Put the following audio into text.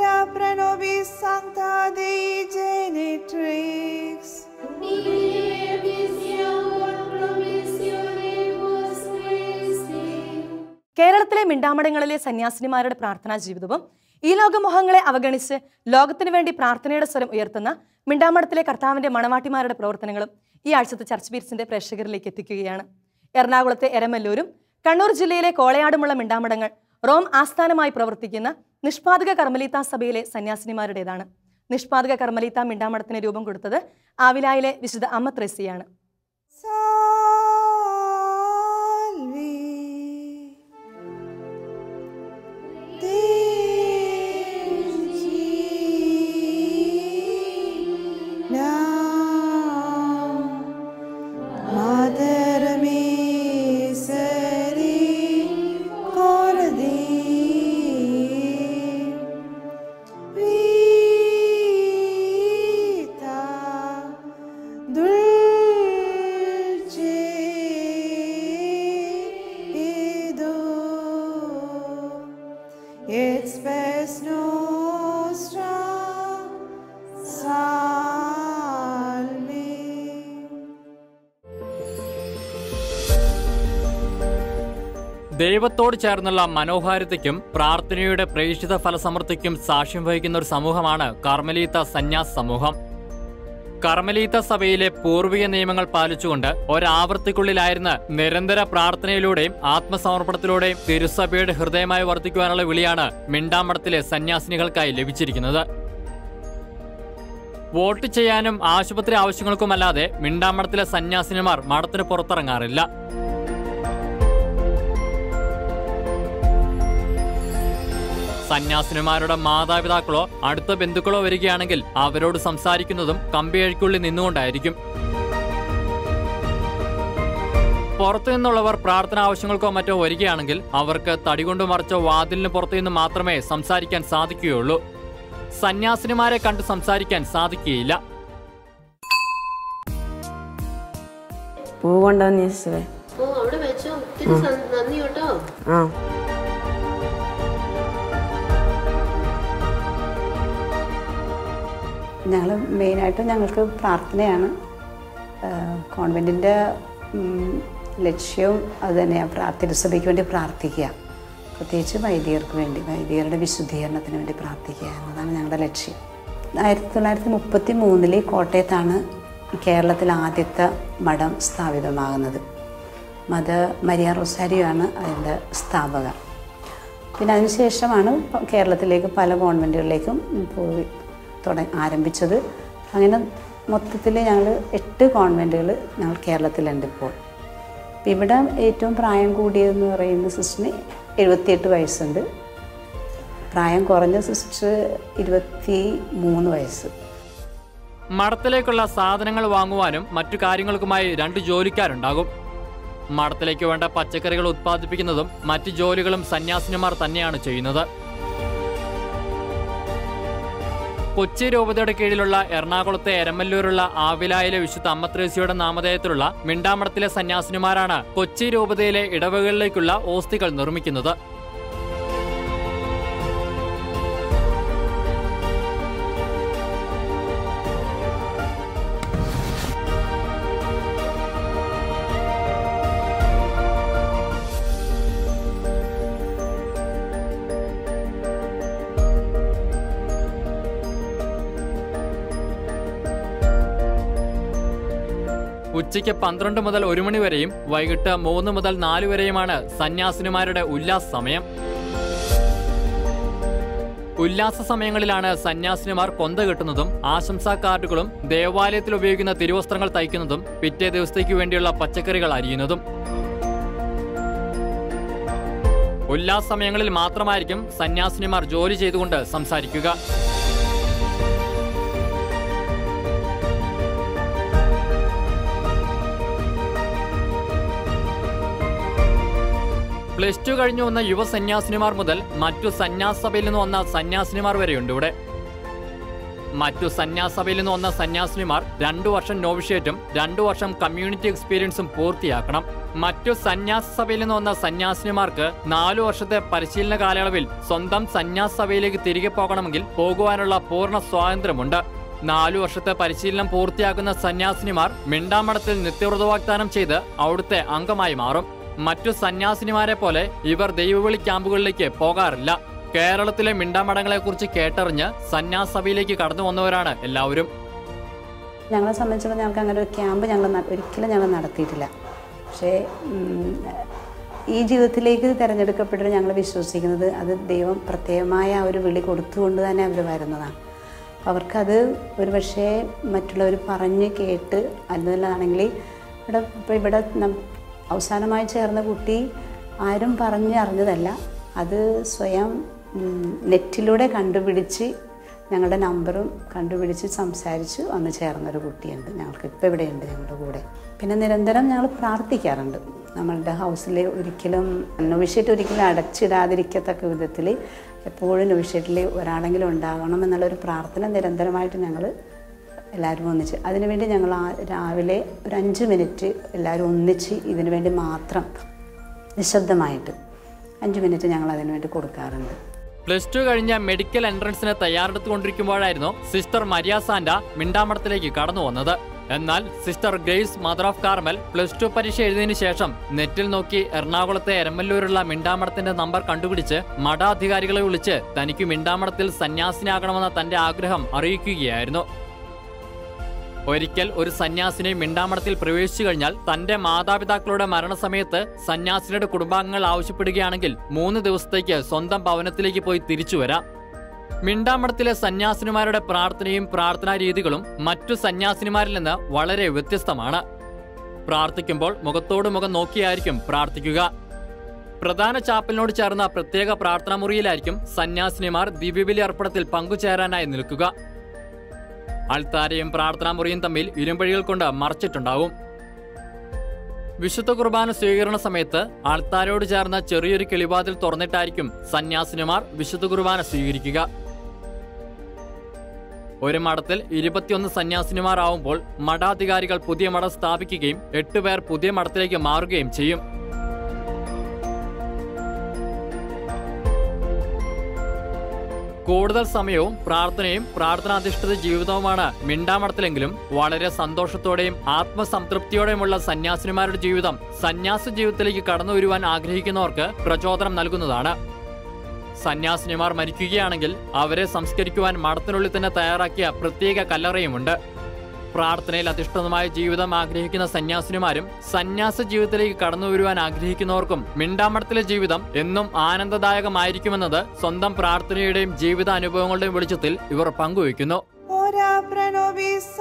Ora pro nobis Sancta Dei Genitrix. കേരളത്തിലെ മിണ്ടാമടങ്ങളിലെ സന്യാസിനിമാരുടെ പ്രാർത്ഥനാ ജീവിതവും ഈ ലോകമോഹങ്ങളെ അവഗണിച്ച് ലോകത്തിനു വേണ്ടി പ്രാർത്ഥനയുടെ സ്വരം ഉയർത്തുന്ന മിണ്ടാമടത്തിലെ കർത്താവിന്റെ മണവാട്ടിമാരുടെ പ്രവർത്തനങ്ങളും ഈ ആഴ്ചത്തെ ചർച്ച് ബീറ്റ്സിന്റെ പ്രേക്ഷകരിലേക്ക് എത്തിക്കുകയാണ് എറണാകുളത്തെ എരമല്ലൂരും കണ്ണൂർ ജില്ലയിലെ കോളയാടുമുള്ള മിണ്ടാമടങ്ങൾ റോം ആസ്ഥാനമായി പ്രവർത്തിക്കുന്ന നിഷ്പാദക കർമ്മലീത്ത സഭയിലെ സന്യാസിനിമാരുടേതാണ് നിഷ്പാദക കർമ്മലീത്ത മിണ്ടാമടത്തിന് രൂപം കൊടുത്തത് ആവിലായിലെ വിശുദ്ധ അമ്മ ത്രേസിയാണ് Salvi. Now, Mother Misery, Cordi. Vita dulce ido et spes nostra salve. ദൈവത്തോട് ചേർന്നുള്ള മനോഹാരിതയ്ക്കും പ്രാർത്ഥനയുടെ പ്രേക്ഷിത ഫലസമൃദ്ധിക്കും സാക്ഷ്യം വഹിക്കുന്ന ഒരു സമൂഹമാണ് കർമ്മലീത്ത സന്യാസ് സമൂഹം കർമ്മലീത്ത സഭയിലെ പൂർവിക നിയമങ്ങൾ പാലിച്ചുകൊണ്ട് ഒരാവർത്തിക്കുള്ളിലായിരുന്ന് നിരന്തര പ്രാർത്ഥനയിലൂടെയും ആത്മസമർപ്പണത്തിലൂടെയും തിരുസഭയുടെ ഹൃദയമായി വർദ്ധിക്കുവാനുള്ള വിളിയാണ് മിണ്ടാമടത്തിലെ സന്യാസിനികൾക്കായി ലഭിച്ചിരിക്കുന്നത് വോട്ട് ചെയ്യാനും ആശുപത്രി ആവശ്യങ്ങൾക്കുമല്ലാതെ മിണ്ടാമടത്തിലെ സന്യാസിനിമാർ മഠത്തിന് പുറത്തിറങ്ങാറില്ല സന്യാസിനിമാരുടെ മാതാപിതാക്കളോ അടുത്ത ബന്ധുക്കളോ വരികയാണെങ്കിൽ അവരോട് സംസാരിക്കുന്നതും കമ്പിയഴിക്കുള്ളിൽ നിന്നുകൊണ്ടായിരിക്കും പുറത്തു നിന്നുള്ളവർ പ്രാർത്ഥന ആവശ്യങ്ങൾക്കോ മറ്റോ വരികയാണെങ്കിൽ അവർക്ക് തടികൊണ്ടു മറച്ച വാതിലിന് പുറത്തു നിന്ന് മാത്രമേ സംസാരിക്കാൻ സാധിക്കുകയുള്ളൂ സന്യാസിനിമാരെ കണ്ട് സംസാരിക്കാൻ സാധിക്കുകയില്ല പൂ കൊണ്ടുവന്ന് യേശുവേ ഓ അവിടെ വെച്ചോ ഒത്തിരി സ- നന്ദി കേട്ടോ ആ ഞങ്ങൾ മെയിനായിട്ട് ഞങ്ങൾക്ക് പ്രാർത്ഥനയാണ് കോൺവെൻറ്റിൻ്റെ ലക്ഷ്യവും അത് തന്നെയാണ് പ്രാ തിരുസഭയ്ക്ക് വേണ്ടി പ്രാർത്ഥിക്കുക പ്രത്യേകിച്ച് വൈദികർക്ക് വേണ്ടി വൈദികരുടെ വിശുദ്ധീകരണത്തിന് വേണ്ടി പ്രാർത്ഥിക്കുക എന്നതാണ് ഞങ്ങളുടെ ലക്ഷ്യം ആയിരത്തി തൊള്ളായിരത്തി മുപ്പത്തി മൂന്നിൽ കോട്ടയത്താണ് കേരളത്തിൽ ആദ്യത്തെ മഠം സ്ഥാപിതമാകുന്നത് മത മരിയ റൊസാരിയോ ആണ് അതിൻ്റെ സ്ഥാപക പിന്നെ അതിനുശേഷമാണ് പ- കേരളത്തിലേക്ക് പല കോൺവെൻറ്റുകളിലേക്കും പോയി തുടങ്ങി ആരംഭിച്ചത് അങ്ങനെ മൊത്തത്തിൽ ഞങ്ങൾ എട്ട് കോൺവെൻറ്റുകൾ ഞങ്ങൾ കേരളത്തിലുണ്ട് ഇപ്പോൾ ഇപ്പം ഇവിടെ ഏറ്റവും പ്രായം കൂടിയതെന്ന് പറയുന്ന സിസ്റ്ററിന് എഴുപത്തിയെട്ട് വയസ്സുണ്ട് പ്രായം കുറഞ്ഞ സിസ്റ്റർ ഇരുപത്തി മൂന്ന് വയസ്സ് മഠത്തിലേക്കുള്ള സാധനങ്ങൾ വാങ്ങുവാനും മറ്റു കാര്യങ്ങൾക്കുമായി രണ്ട് ജോലിക്കാരുണ്ടാകും മഠത്തിലേക്ക് വേണ്ട പച്ചക്കറികൾ ഉത്പാദിപ്പിക്കുന്നതും മറ്റു ജോലികളും സന്യാസിനിമാർ തന്നെയാണ് ചെയ്യുന്നത് കൊച്ചി രൂപതയുടെ കീഴിലുള്ള എറണാകുളത്തെ എരമല്ലൂരുള്ള ആവിലായിലെ വിശുദ്ധ അമ്മത്രേസിയുടെ നാമധേയത്തിലുള്ള മിണ്ടാമഠത്തിലെ സന്യാസിനിമാരാണ് കൊച്ചി രൂപതയിലെ ഇടവകളിലേക്കുള്ള ഓസ്തികൾ നിർമ്മിക്കുന്നത് ഉച്ചയ്ക്ക് പന്ത്രണ്ട് മുതൽ ഒരു മണി വരെയും വൈകിട്ട് മൂന്ന് മുതൽ നാല് വരെയുമാണ് സന്യാസിനിമാരുടെ ഉല്ലാസ സമയം ഉല്ലാസ സമയങ്ങളിലാണ് സന്യാസിനിമാർ കൊന്ത കെട്ടുന്നതും ആശംസാ കാർഡുകളും ദേവാലയത്തിൽ ഉപയോഗിക്കുന്ന തിരുവസ്ത്രങ്ങൾ തയ്ക്കുന്നതും പിറ്റേ ദിവസത്തേക്ക് വേണ്ടിയുള്ള പച്ചക്കറികൾ അരിയുന്നതും ഉല്ലാസ സമയങ്ങളിൽ മാത്രമായിരിക്കും സന്യാസിനിമാർ ജോലി ചെയ്തുകൊണ്ട് സംസാരിക്കുക പ്ലസ് ടു കഴിഞ്ഞു വന്ന യുവ സന്യാസിനിമാർ മുതൽ മറ്റു സന്യാസ സഭയിൽ നിന്ന് വന്ന സന്യാസിനിമാർ വരെയുണ്ട് ഇവിടെ മറ്റു സന്യാസ സഭയിൽ നിന്ന് വന്ന സന്യാസിനിമാർ രണ്ടു വർഷം നോവിഷ്യേറ്റും രണ്ടു വർഷം കമ്മ്യൂണിറ്റി എക്സ്പീരിയൻസും പൂർത്തിയാക്കണം മറ്റു സന്യാസ സഭയിൽ നിന്ന് വന്ന സന്യാസിനിമാർക്ക് നാലു വർഷത്തെ പരിശീലന കാലയളവിൽ സ്വന്തം സന്യാസ സഭയിലേക്ക് തിരികെ പോകണമെങ്കിൽ പോകുവാനുള്ള പൂർണ്ണ സ്വാതന്ത്ര്യമുണ്ട് നാലു വർഷത്തെ പരിശീലനം പൂർത്തിയാക്കുന്ന സന്യാസിനിമാർ മിണ്ടാമഠത്തിൽ നിത്യവ്രത വാഗ്ദാനം ചെയ്ത് അവിടുത്തെ അംഗമായി മാറും മറ്റു സന്യാസിനിമാരെ പോലെ ഇവർ ദൈവവിളി ക്യാമ്പുകളിലേക്ക് പോകാറില്ല കേരളത്തിലെ മിണ്ടാമഠങ്ങളെക്കുറിച്ച് കേട്ടറിഞ്ഞ് സന്യാസ സഭയിലേക്ക് കടന്നു വന്നവരാണ് എല്ലാവരും ഞങ്ങളെ സംബന്ധിച്ചിടത്തോളം ഞങ്ങൾക്ക് അങ്ങനെ ഒരു ക്യാമ്പ് ഞങ്ങൾ ന- ഒരിക്കലും ഞങ്ങൾ നടത്തിയിട്ടില്ല പക്ഷേ ഉം, ഈ ജീവിതത്തിലേക്ക് തിരഞ്ഞെടുക്കപ്പെട്ടത് ഞങ്ങൾ വിശ്വസിക്കുന്നത് അത് ദൈവം പ്രത്യേകമായ ആ ഒരു വിളി കൊടുത്തുകൊണ്ട് തന്നെ അവർ വരുന്നതാണ് അപ്പോൾ അവർക്കത് ഒരു പക്ഷേ മറ്റുള്ളവർ പറഞ്ഞ് കേട്ട് അല്ലതാണെങ്കിൽ ഇവിടെ ഇപ്പോൾ ഇവിടെ നം- അവസാനമായി ചേർന്ന കുട്ടി ആരും പറഞ്ഞ് അറിഞ്ഞതല്ല അത് സ്വയം ഉം, നെറ്റിലൂടെ കണ്ടുപിടിച്ച് ഞങ്ങളുടെ നമ്പറും കണ്ടുപിടിച്ച് സംസാരിച്ച് വന്ന് ചേർന്നൊരു കുട്ടിയുണ്ട് ഞങ്ങൾക്ക് ഇപ്പോൾ ഇവിടെയുണ്ട് ഞങ്ങളുടെ കൂടെ പിന്നെ നിരന്തരം ഞങ്ങൾ പ്രാർത്ഥിക്കാറുണ്ട് നമ്മളുടെ ഹൗസിൽ ഒരിക്കലും നൊവിഷ്യറ്റ് ഒരിക്കലും അടച്ചിടാതിരിക്കത്തക്ക വിധത്തിൽ എപ്പോഴും നൊവിഷ്യറ്റിൽ ഒരാളെങ്കിലും ഉണ്ടാകണം എന്നുള്ളൊരു പ്രാർത്ഥന നിരന്തരമായിട്ട് ഞങ്ങൾ എല്ലാവരും ഒന്നിച്ച് അതിനുവേണ്ടി ഞങ്ങൾ ആ രാവിലെ ഒരു അഞ്ച് മിനിറ്റ് എല്ലാവരും ഒന്നിച്ച് ഇതിനു വേണ്ടി മാത്രം നിശബ്ദമായിട്ട് അഞ്ച് മിനിറ്റ് ഞങ്ങൾ അതിനു വേണ്ടി കൊടുക്കാറുണ്ട് പ്ലസ് ടു കഴിഞ്ഞ മെഡിക്കൽ എൻട്രൻസിന് തയ്യാറെടുത്തുകൊണ്ടിരിക്കുമ്പോഴായിരുന്നു സിസ്റ്റർ മരിയ സാന്റ മിണ്ടാമഠത്തിലേക്ക് കടന്നു വന്നത് എന്നാൽ sister Grace mother of Carmel plus two പരീക്ഷ എഴുതിയതിനു ശേഷം നെറ്റിൽ നോക്കി എറണാകുളത്തെ എരമല്ലൂരുള്ള മിണ്ടാമഠത്തിന്റെ നമ്പർ കണ്ടുപിടിച്ച് മഠാധികാരികളെ വിളിച്ച് തനിക്ക് മിണ്ടാമഠത്തിൽ സന്യാസിനാകണമെന്ന തന്റെ ആഗ്രഹം അറിയിക്കുകയായിരുന്നു ഒരിക്കൽ ഒരു സന്യാസിനെ മിണ്ടാമഠത്തിൽ പ്രവേശിച്ചു കഴിഞ്ഞാൽ തന്റെ മാതാപിതാക്കളുടെ മരണസമയത്ത് സന്യാസിനിയുടെ കുടുംബാംഗങ്ങൾ ആവശ്യപ്പെടുകയാണെങ്കിൽ മൂന്ന് ദിവസത്തേക്ക് സ്വന്തം ഭവനത്തിലേക്ക് പോയി തിരിച്ചു വരാം മിണ്ടാമഠത്തിലെ സന്യാസിനിമാരുടെ പ്രാർത്ഥനയും പ്രാർത്ഥനാ രീതികളും മറ്റു സന്യാസിനിമാരിൽ നിന്ന് വളരെ വ്യത്യസ്തമാണ് പ്രാർത്ഥിക്കുമ്പോൾ മുഖത്തോട് മുഖം നോക്കിയായിരിക്കും പ്രാർത്ഥിക്കുക പ്രധാന ചാപ്പലിനോട് ചേർന്ന പ്രത്യേക പ്രാർത്ഥനാ മുറിയിലായിരിക്കും സന്യാസിനിമാർ ദിവ്യബലി അർപ്പണത്തിൽ പങ്കുചേരാനായി നിൽക്കുക അൾത്താരയും പ്രാർത്ഥനാ മുറിയും തമ്മിൽ ഇരുമ്പഴികൾ കൊണ്ട് മറച്ചിട്ടുണ്ടാവും വിശുദ്ധ കുർബാന സ്വീകരണ സമയത്ത് ആൾത്താരോട് ചേർന്ന ചെറിയൊരു കിളിവാതിൽ തുറന്നിട്ടായിരിക്കും സന്യാസിനിമാർ വിശുദ്ധ കുർബാന സ്വീകരിക്കുക ഒരു മഠത്തിൽ ഇരുപത്തിയൊന്ന് സന്യാസിനിമാർ ആവുമ്പോൾ മഠാധികാരികൾ പുതിയ മഠം സ്ഥാപിക്കുകയും എട്ടുപേർ പുതിയ മഠത്തിലേക്ക് മാറുകയും ചെയ്യും കൂടുതൽ സമയവും പ്രാർത്ഥനയും പ്രാർത്ഥനാധിഷ്ഠിത ജീവിതവുമാണ് മിണ്ടാമഠത്തിലെങ്കിലും വളരെ സന്തോഷത്തോടെയും ആത്മസംതൃപ്തിയോടെയുമുള്ള സന്യാസിനിമാരുടെ ജീവിതം സന്യാസ ജീവിതത്തിലേക്ക് കടന്നു വരുവാൻ ആഗ്രഹിക്കുന്നവർക്ക് പ്രചോദനം നൽകുന്നതാണ് സന്യാസിനിമാർ മരിക്കുകയാണെങ്കിൽ അവരെ സംസ്കരിക്കുവാൻ മഠത്തിനുള്ളിൽ തന്നെ തയ്യാറാക്കിയ പ്രത്യേക കല്ലറയുമുണ്ട് പ്രാർത്ഥനയിൽ അധിഷ്ഠിതമായ ജീവിതം ആഗ്രഹിക്കുന്ന സന്യാസിനിമാരും സന്യാസ ജീവിതത്തിലേക്ക് കടന്നു വരുവാൻ ആഗ്രഹിക്കുന്നവർക്കും മിണ്ടാമഠത്തിലെ ജീവിതം എന്നും ആനന്ദദായകമായിരിക്കുമെന്നത് സ്വന്തം പ്രാർത്ഥനയുടെയും ജീവിത അനുഭവങ്ങളുടെയും വെളിച്ചത്തിൽ ഇവർ പങ്കുവയ്ക്കുന്നു Ora pro nobis